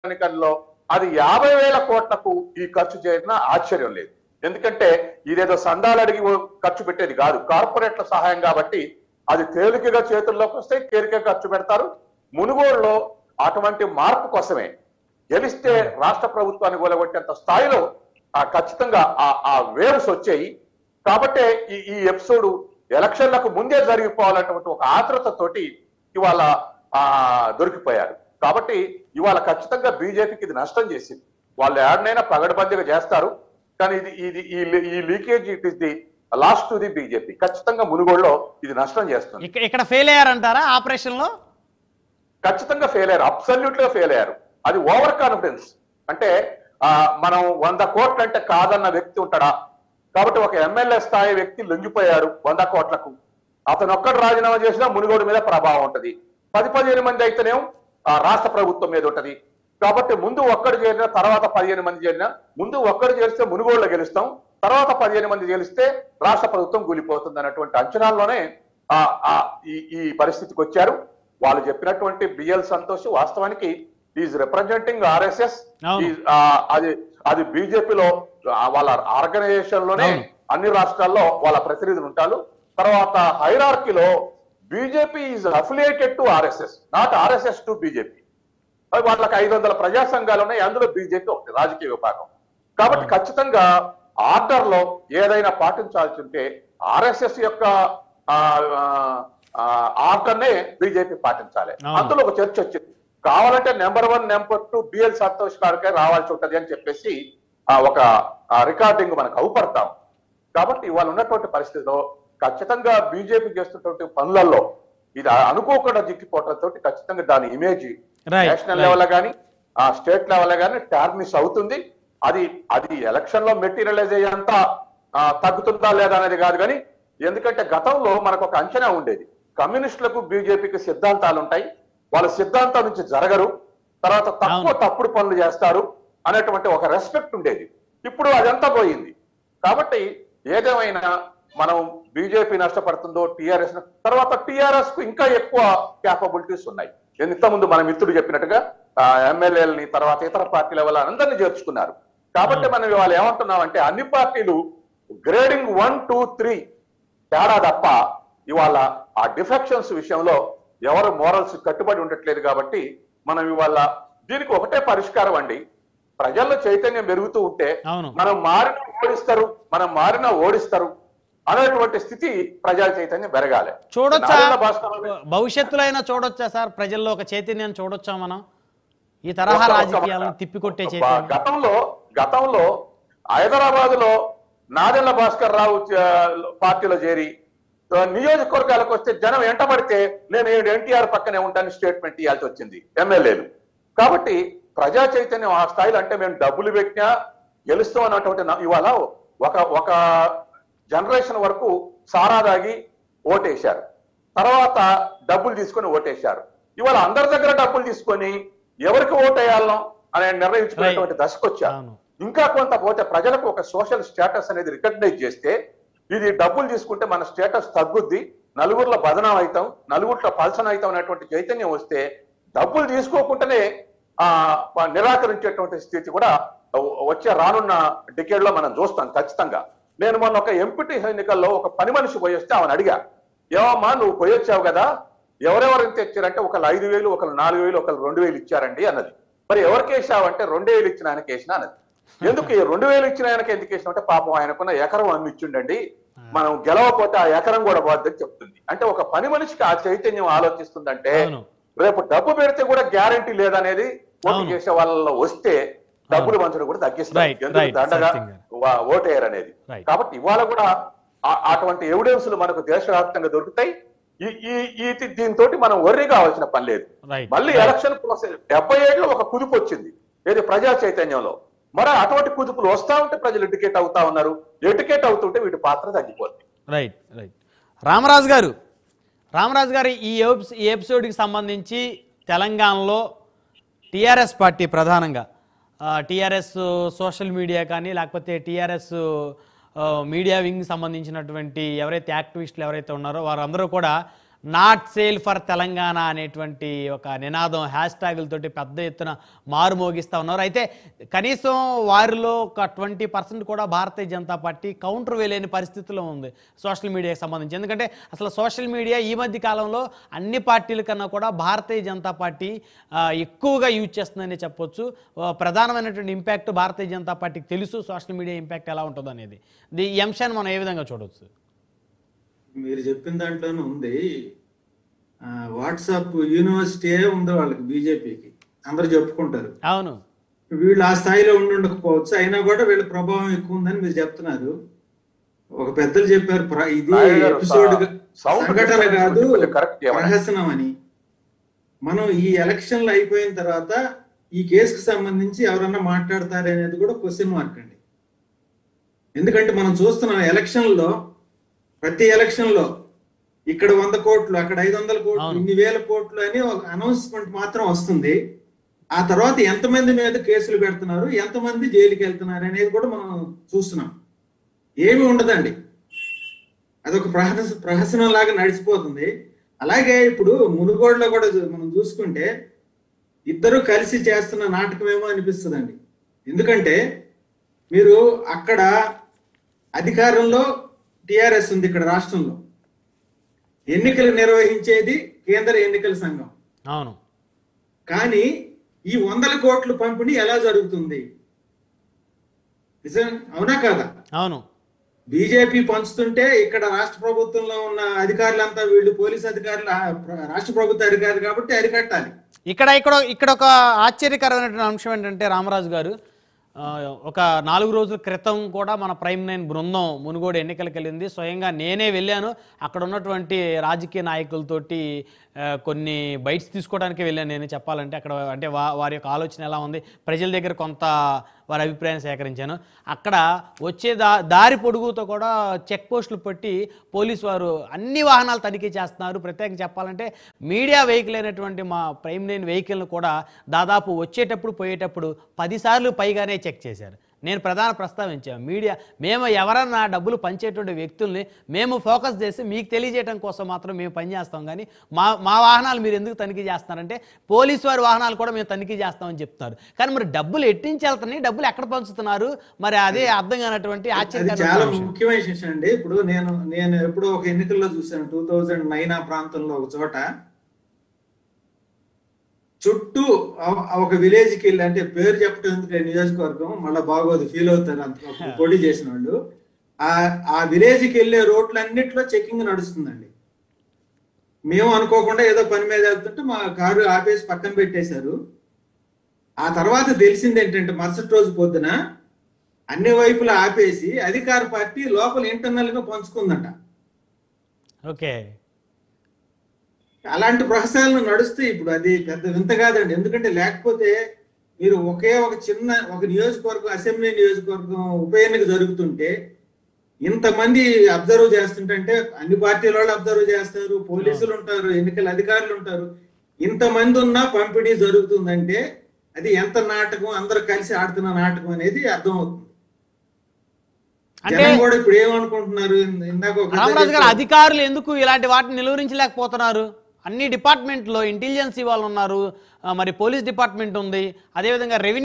ఎన్నికల్లో అది యాభై వేల కోట్లకు ఈ ఖర్చు చేయడం ఆశ్చర్యం లేదు ఎందుకంటే ఇదేదో సందాలు అడిగి ఖర్చు పెట్టేది కాదు కార్పొరేట్ల సహాయం కాబట్టి అది తేలికగా చేతుల్లోకి వస్తే తేలికగా ఖర్చు పెడతారు మునుగోడులో అటువంటి మార్పు కోసమే గెలిస్తే రాష్ట్ర ప్రభుత్వాన్ని కూలగొట్టేంత స్థాయిలో ఆ ఖచ్చితంగా ఆ ఆ వేవ్స్ వచ్చాయి కాబట్టే ఈ ఈ ఎపిసోడ్ ఎలక్షన్లకు ముందే జరిగిపోవాలన్నటువంటి ఒక ఆతృతతోటి ఇవాళ ఆ దొరికిపోయారు కాబట్టి ఇవాళ ఖచ్చితంగా బీజేపీకి ఇది నష్టం చేసింది వాళ్ళు ఏడనైనా పగడబందిగా చేస్తారు కానీ ఇది ఇది ఈ లీ- ఈ leakage it is the lost to the BJP ఖచ్చితంగా మునుగోడులో ఇది నష్టం చేస్తుంది ఇక- ఇక్కడ ఫెయిల్ అయ్యారంటారా ఆపరేషన్లో ఖచ్చితంగా ఫెయిల్ అయ్యారు అబ్సల్యూట్ గా ఫెయిల్ అయ్యారు అది ఓవర్ కాన్ఫిడెన్స్ అంటే ఆ, మనం వంద కోట్లు అంటే కాదన్న వ్యక్తి ఉంటాడా కాబట్టి ఒక ఎమ్మెల్యే స్థాయి వ్యక్తి లొంగిపోయాడు వంద కోట్లకు అతను ఒక్కడు రాజీనామా చేసినా మునుగోడు మీద ప్రభావం ఉంటది పది పదిహేను మంది అయితేనేమో ఆ రాష్ట్ర ప్రభుత్వం మీద ఉంటది కాబట్టి ముందు ఒక్కడు చేరిన తర్వాత పదిహేను మంది చేరిన ముందు ఒక్కడు చేరిస్తే మునుగోడులో గెలుస్తాం తర్వాత పదిహేను మంది గెలిస్తే రాష్ట్ర ప్రభుత్వం కూలిపోతుంది అన్నటువంటి అంచనాల్లోనే ఆ ఆ ఈ ఈ పరిస్థితికి వచ్చారు వాళ్ళు చెప్పినటువంటి బిఎల్ సంతోష్ వాస్తవానికి ఈజ్ రిప్రజెంటింగ్ ఆర్ఎస్ఎస్ అవును. అది అది బీజేపీలో వాళ్ళ ఆర్గనైజేషన్ లోనే అవును. అన్ని రాష్ట్రాల్లో వాళ్ళ ప్రతినిధులు ఉంటారు తర్వాత హైరార్కీలో BJP is affiliated to RSS not RSS to BJP వాళ్ళకి ఐదు వందల ప్రజా సంఘాలు ఉన్నాయి అందులో బీజేపీ ఒకటి రాజకీయ విభాగం కాబట్టి ఖచ్చితంగా ఆర్డర్ లో ఏదైనా పాటించాల్సి ఉంటే ఆర్ఎస్ఎస్ యొక్క ఆర్డర్ నే బీజేపీ పాటించాలి అవును. అందులో ఒక చర్చ వచ్చింది కావాలంటే number one number two B L Santosh గారికే రావాల్సి ఉంటది అని చెప్పేసి ఆ, ఒక రికార్డింగ్ మనకు అవుపడతాం కాబట్టి ఇవాళ ఉన్నటువంటి పరిస్థితిలో ఖచ్చితంగా బీజేపీ చేస్తున్నటువంటి పనులలో ఇది అనుకోకుండా జిక్కిపోవడంతో ఖచ్చితంగా దాని image Right, national right. Level కానీ ఆ స్టేట్ లెవెల్ కానీ టార్నిష్ అవుతుంది అది అది ఎలక్షన్ లో మెటీరియలైజ్ అయ్యేంత ఆ, తగ్గుతుందా లేదా అనేది కాదు కానీ ఎందుకంటే గతంలో మనకు ఒక అంచనా ఉండేది కమ్యూనిస్టులకు బీజేపీకి సిద్ధాంతాలు ఉంటాయి వాళ్ళ సిద్ధాంతం నుంచి జరగరు తర్వాత తక్కువ అవును. తప్పుడు పనులు చేస్తారు అనేటువంటి ఒక రెస్పెక్ట్ ఉండేది ఇప్పుడు అదంతా పోయింది కాబట్టి ఏదేమైనా మనం బీజేపీ నష్టపడుతుందో టిఆర్ఎస్ తర్వాత టిఆర్ఎస్ కు ఇంకా ఎక్కువ క్యాపబిలిటీస్ ఉన్నాయి ఎంత ముందు మన మిత్రుడు చెప్పినట్టుగా ఎమ్మెల్యేలని తర్వాత ఇతర పార్టీల వల్ల అందరినీ చేర్చుకున్నారు కాబట్టి మనం ఇవాళ ఏమంటున్నామంటే అన్ని పార్టీలు గ్రేడింగ్ వన్ టూ త్రీ తేడా తప్ప ఇవాళ ఆ డిఫెక్షన్స్ విషయంలో ఎవరు మోరల్స్ కట్టుబడి ఉండట్లేదు కాబట్టి మనం ఇవాళ దీనికి ఒకటే పరిష్కారం అండి ప్రజల్లో చైతన్యం పెరుగుతూ ఉంటే అవును. మనం మారిన ఓడిస్తారు మనం మారిన ఓడిస్తారు అనేటువంటి స్థితి ప్రజా చైతన్యం పెరగాలి చూడొచ్చా నారాయణ భాస్కర్ భవిష్యత్తులో అయినా చూడొచ్చా సార్ ప్రజల్లో ఒక చైతన్యాన్ని చూడొచ్చా మనం ఈ తరహా ఒక- ఒక- రాజకీయాలను తిప్పికొట్టే చైతన్యం గతంలో గతంలో హైదరాబాద్ లో నాదెళ్ల భాస్కర్ రావు చ- పార్టీలో చేరి ఆ, నియోజకవర్గాలకు వస్తే జనం ఎంటబడితే నేను ఎన్టీఆర్ పక్కనే ఉంటాను స్టేట్మెంట్ ఇవ్వాల్సి వచ్చింది ఎమ్మెల్యేలు కాబట్టి ప్రజా చైతన్యం ఆ స్థాయిలో అంటే మేము డబ్బులు పెట్టినా గెలుస్తాం అన్నటువంటి నా- ఇవాళ ఒక ఒక జనరేషన్ వరకు సారా దాగి ఓటేశారు తర్వాత డబ్బులు తీసుకొని ఓటేశారు ఇవాళ అందరి దగ్గర డబ్బులు తీసుకొని ఎవరికి ఓటేయాలనో అనే నిర్ణయించుకునేటువంటి దశకు వచ్చారు అవును ఇంకా కొంత పోతే ప్రజలకు ఒక సోషల్ స్టేటస్ అనేది రికగ్నైజ్ చేస్తే ఇది డబ్బులు తీసుకుంటే మన స్టేటస్ తగ్గుద్ది నలుగురిలో బదనం అవుతాం నలుగురిలో పల్సన అవుతాం అనేటువంటి చైతన్యం వస్తే డబ్బులు తీసుకోకుండానే ఆ నిరాకరించేటువంటి స్థితి కూడా వ- వచ్చే రానున్న డికేడ్ లో మనం చూస్తాం ఖచ్చితంగా నేను మొన్న ఒక ఎంపీటీ ఎన్నికల్లో ఒక పని మనిషి పోయి వస్తే ఆమెను అడిగా ఏమమ్మా నువ్వు పోయొచ్చావు కదా ఎవరెవరు ఎంత ఇచ్చారంటే ఒకళ్ళు ఐదు వేలు ఒకళ్ళు నాలుగు వేలు ఒకళ్ళు రెండు వేలు ఇచ్చారండి అన్నది మరి ఎవరికి వేసావంటే రెండు వేలు ఇచ్చిన ఆయనకి వేసిన అన్నది ఎందుకు ఈ రెండు వేలు ఇచ్చిన ఆయనకి ఎందుకు వేసిన అంటే పాపం ఆయనకున్న ఎకరం అమ్మి ఇచ్చిండండి మనం గెలవకపోతే ఆ ఎకరం కూడా పోద్దని చెప్తుంది అంటే ఒక పని మనిషికి ఆ చైతన్యం ఆలోచిస్తుందంటే అవును రేపు డబ్బు పెడితే కూడా గ్యారంటీ లేదనేది ఓటు అవును. చేసే వాళ్ళలో వస్తే డబ్బులు పంచడం కూడా తగ్గిస్తారు Right, ఎందుకు right, దండగా Satyan గారు. వా- ఓటేయరు అనేది Right. కాబట్టి ఇవాళ కూడా ఆ- అటువంటి ఎవిడెన్స్లు మనకు దేశవ్యాప్తంగా దొరుకుతాయి ఈ ఈ ఈ దీంతో మనం వర్రీ కావాల్సిన పని లేదు రైట్ మళ్ళీ ఎలక్షన్ ప్రాసెస్ డెబ్బై ఏడులో ఒక కుదుపు వచ్చింది ఏది ప్రజా చైతన్యంలో మరి అటువంటి కుదుపులు వస్తా ఉంటే ప్రజలు ఎడ్యుకేట్ అవుతా ఉన్నారు ఎడ్యుకేట్ అవుతుంటే వీటి పాత్ర తగ్గిపోతుంది రైట్ రైట్ రామరాజు గారు రామరాజు గారు ఈ ఎపిస్- ఈ ఎపిసోడ్కి సంబంధించి తెలంగాణలో టీఆర్ఎస్ పార్టీ ప్రధానంగా టీఆర్ఎస్ సోషల్ మీడియా కానీ లేకపోతే టీఆర్ఎస్ మీడియా వింగ్ సంబంధించినటువంటి ఎవరైతే యాక్టివిస్టులు ఎవరైతే ఉన్నారో వారందరూ కూడా నాట్ సేల్ ఫర్ తెలంగాణ అనేటువంటి ఒక నినాదం హ్యాష్ ట్యాగులతోటి పెద్ద ఎత్తున మారుమోగిస్తూ ఉన్నారు అయితే కనీసం వారిలో ఒక ట్వంటీ పర్సెంట్ కూడా భారతీయ జనతా పార్టీ కౌంటర్ వేయలేని పరిస్థితిలో ఉంది సోషల్ మీడియాకి సంబంధించి ఎందుకంటే అసలు సోషల్ మీడియా ఈ మధ్య కాలంలో అన్ని పార్టీల కన్నా కూడా భారతీయ జనతా పార్టీ ఆ, ఎక్కువగా యూజ్ చేస్తుందని చెప్పొచ్చు ఆ, ప్రధానమైనటువంటి ఇంపాక్ట్ భారతీయ జనతా పార్టీకి తెలుసు సోషల్ మీడియా ఇంపాక్ట్ ఎలా ఉంటుంది అనేది ఈ అంశాన్ని మనం ఏ విధంగా చూడవచ్చు మీరు చెప్పిన దాంట్లోనే ఉంది ఆ, వాట్సాప్ యూనివర్సిటీ ఉంది వాళ్ళకి బీజేపీకి అందరు చెప్పుకుంటారు అవును వీళ్ళు ఆ స్థాయిలో ఉండి ఉండకపోవచ్చు అయినా కూడా వీళ్ళ ప్రభావం ఎక్కువ ఉందని మీరు చెప్తున్నారు ఒక పెద్దలు చెప్పారు ప్ర- ఇది నాయుడు గారు, ఎపిసోడ్ సా- సౌండ్ సంఘటన డిఫరెన్స్ కాదు కొంచెం కరెక్ట్ చేయమని. ప్రహసనం అని మనం ఈ ఎలక్షన్లు అయిపోయిన తర్వాత ఈ కేసుకు సంబంధించి ఎవరన్నా మాట్లాడతారు అనేది కూడా క్వశ్చన్ మార్క్ అండి ఎందుకంటే మనం చూస్తున్నాం ఎలక్షన్లో ప్రతి ఎలక్షన్ లో ఇక్కడ వంద కోట్లు అక్కడ ఐదు వందల కోట్లు అవును. ఇన్ని వేల కోట్లు అని ఒక అనౌన్స్మెంట్ మాత్రం వస్తుంది ఆ తర్వాత ఎంతమంది మీద కేసులు పెడుతున్నారు ఎంతమంది జైలుకి వెళ్తున్నారు అనేది కూడా మనం చూస్తున్నాం ఏమీ ఉండదండి అదొక ప్రహస ప్రహసనం లాగా నడిచిపోతుంది అలాగే ఇప్పుడు మునుగోడులో కూడా చూ- మనం చూసుకుంటే ఇద్దరు కలిసి చేస్తున్న నాటకమేమో అనిపిస్తుందండి ఎందుకంటే మీరు అక్కడ అధికారంలో టిఆర్ఎస్ ఉంది ఇక్కడ రాష్ట్రంలో ఎన్నికలు నిర్వహించేది కేంద్ర ఎన్నికల సంఘం అవును కానీ ఈ వందల కోట్ల పంపిణీ ఎలా jరుగుతుంది నిజం అవునా కాదా అవును బీజేపీ పంచుతుంటే ఇక్కడ రాష్ట్ర ప్రభుత్వంలో ఉన్న అధికారులంతా వీళ్ళు పోలీస్ అధికారులు ఆ, ప్ర- రాష్ట్ర ప్రభుత్వ అధికారులు కాబట్టి అరికట్టాలి ఇక్కడ ఇక్కడ ఇక్కడ ఒక ఆశ్చర్యకరమైనటువంటి అంశం ఏంటంటే రామరాజు గారు ఆ, ఒక నాలుగు రోజుల క్రితం కూడా మన ప్రైమ్ నైన్ బృందం మునుగోడు ఎన్నికలకు వెళ్ళింది స్వయంగా నేనే వెళ్ళాను అక్కడ ఉన్నటువంటి రాజకీయ నాయకులతోటి ఆ, కొన్ని బైట్స్ తీసుకోవడానికి వెళ్ళాను నేను చెప్పాలంటే అక్కడ అంటే వా వారి యొక్క ఆలోచన ఎలా ఉంది ప్రజల దగ్గర కొంత వారి అభిప్రాయాన్ని సేకరించాను అక్కడ వచ్చే దా దారి పొడుగుతో కూడా చెక్ పోస్టులు పెట్టి పోలీసు వారు అన్ని వాహనాలు తనిఖీ చేస్తున్నారు ప్రత్యేకంగా చెప్పాలంటే మీడియా వెహికల్ అయినటువంటి మా ప్రైమ్ నైన్ వెహికల్ను కూడా దాదాపు వచ్చేటప్పుడు పోయేటప్పుడు పదిసార్లు పైగానే చెక్ చేశారు నేను ప్రధాన ప్రస్తావించాను మీడియా మేము ఎవరన్నా డబ్బులు పంచేటువంటి వ్యక్తుల్ని మేము ఫోకస్ చేసి మీకు తెలియజేయడం కోసం మాత్రం మేము పనిచేస్తాం కానీ మా మా వాహనాలు మీరు ఎందుకు తనిఖీ చేస్తున్నారంటే పోలీసు వారి వాహనాలు కూడా మేము తనిఖీ చేస్తామని చెప్తున్నారు కానీ మరి డబ్బులు ఎట్టించి వెళ్తున్నాయి డబ్బులు ఎక్కడ పంచుతున్నారు మరి అదే అర్థం కానటువంటి అది చాలా ఆశ్చర్యకరమైన విషయం. ముఖ్యమైన విషయం అండి ఇప్పుడు నేను నేను ఎప్పుడో ఒక ఎన్నికల్లో చూశాను టూ థౌజండ్ నైన్ ఆ ప్రాంతంలో ఒక చోట చుట్టూ ఆ- ఆ ఒక విలేజ్ కి వెళ్ళి అంటే పేరు చెప్పడం ఎందుకు ఈ నియోజకవర్గం మళ్ళీ బాగోదు ఫీల్ అవుతారు అంత పోటీ చేసిన వాళ్ళు ఆ ఆ విలేజ్ కి వెళ్ళే రోడ్లన్నిట్లో చెకింగ్ నడుస్తుందండి మేము అనుకోకుండా ఏదో పని మీద వెళ్తుంటే మా కారు ఆపేసి పక్కన పెట్టేశారు ఆ తర్వాత తెలిసింది ఏంటంటే మరుసటి రోజు పొద్దున అన్ని వైపులా ఆపేసి అధికార పార్టీ లోపల ఇంటర్నల్ గా పంచుకుందంట ఓకే అలాంటి ప్రహసనాలు నడుస్తాయి ఇప్పుడు అది పెద్ద వింత కాదండి ఎందుకంటే లేకపోతే మీరు ఒకే ఒక చిన్న ఒక నియోజకవర్గం అసెంబ్లీ నియోజకవర్గం ఉప ఎన్నిక జరుగుతుంటే ఇంతమంది అబ్జర్వ్ చేస్తుంటే అన్ని పార్టీల వాళ్ళు అబ్జర్వ్ చేస్తారు పోలీసులు ఉంటారు ఎన్నికల అధికారులు ఉంటారు ఇంతమంది ఉన్నా పంపిణీ జరుగుతుందంటే అది ఎంత నాటకం అందరూ కలిసి ఆడుతున్న నాటకం అనేది అర్థమవుతుంది అంటే జనం కూడా ఇప్పుడు ఏమనుకుంటున్నారు ఇందాక ఒక పెద్ద రామరాజు గారు చెప్పారు. అధికారులు ఎందుకు ఇలాంటి వాటిని నిలువరించలేకపోతున్నారు అన్ని డిపార్ట్మెంట్లో ఇంటెలిజెన్సీ వాళ్ళు ఉన్నారు ఆ, మరి పోలీస్ డిపార్ట్మెంట్ ఉంది అదేవిధంగా రెవెన్యూ